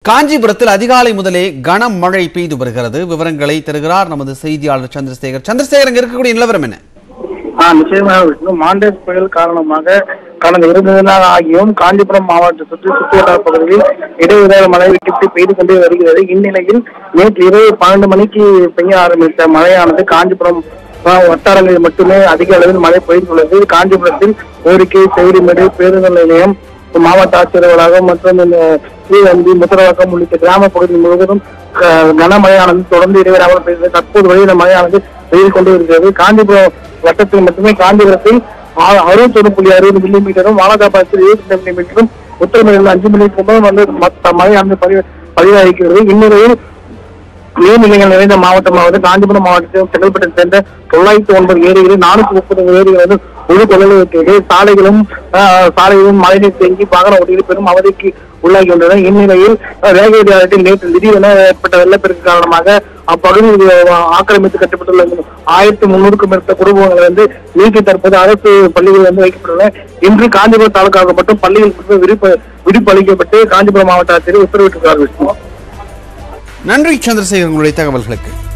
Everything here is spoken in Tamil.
காஞ்சிபுரத்தில் அதிகாலை முதலே கனமழை பெய்து வருகிறது விவரங்களை தருகிறார் நமது செய்தியாளர் சந்திரசேகர் சந்திரசேகர் அங்க இருக்கக்கூடிய நிலவரம் என்ன ஆ நிச்சயமாக விஷ்ணு மாண்டேஸ் புயல் காரணமாக கடந்த இருபது நாள் ஆகியும் காஞ்சிபுரம் மாவட்ட சுற்றி சுற்றுவட்டார பகுதிகளில் இடைவிடாத மழை விட்டு பெய்து கொண்டே வருகிறது இந்நிலையில் நேற்று இரவு பன்னெண்டு மணிக்கு பெய்ய ஆரம்பித்த மழையானது காஞ்சிபுரம் ஆ, வட்டாரங்களில் மட்டுமே அதிக அளவில் மழை பெய்துள்ளது காஞ்சிபுரத்தில் கோரிக்கை செவிலிமேடு பேருந்து நிலையம் மாவட்ட ஆட்சியர் அலுவலகம் மற்றும் இந்த ஸ்ரீவந்தி முத்தரவாக்கம் உள்ளிட்ட கிராம பகுதி முழுவதும் அஹ், கனமழையானது தொடர்ந்து இடைவெளியாக பெய்தது தற்போது வரை இந்த மழையானது பெய்து கொண்டு இருக்கிறது காஞ்சிபுரம் வட்டத்தில் மட்டுமே காஞ்சிபுரத்தில் ஆ- அறுபத்தொரு புள்ளி அறுபது மில்லி மீட்டரும் வானகாபாத்தில் இருபத்தி மில்லி மீட்டரும் உத்தரமேரியில் அஞ்சு மில்லி மீட்டரும் வந்து மொத்த மழையானது பதிவு பதிவாகிறது இந்நிலையில் நீர்நிலைகள் நிறைந்த மாவட்டமாவது காஞ்சிபுரம் மாவட்டத்தில் செங்கல்பட்டு சேர்ந்த தொள்ளாயிரத்தி ஒன்பது ஏரிகளில் நானூத்தி முப்பது ஏரிகள் வந்து முழு கொள்ளல் இருக்கிறது சாலைகளும் ஆஹ், சாலைகளும் மழைநீர் தேங்கி வாகன ஓட்டிகள் பெரும் அவதிக்கு உள்ளாகியுள்ளன இந்நிலையில் ஆஹ், வேகவதி ஆலயத்தில் நேற்று திடீரென ஏற்பட்ட வெள்ளப்பெருக்கு காரணமாக அப்பகுதியில் ஆஹ், ஆக்கிரமித்து கட்டப்பட்டுள்ள ஆயிரத்தி முன்னூறுக்கும் மேற்பட்ட குடும்பங்கள் வந்து நீக்கி தற்போது அரசு பள்ளிகள் வந்து வைக்கப்பட்டுள்ளன இன்று காஞ்சிபுரம் தாலுக்காக மட்டும் பள்ளிகளுக்கு விடுப்பு விடுப்பு அளிக்கப்பட்டு காஞ்சிபுரம் மாவட்ட ஆட்சியர் உத்தரவிட்டிருக்கிறார் விஷ்ணு நன்றி சந்திரசேகர் உங்களுடைய தகவல்களுக்கு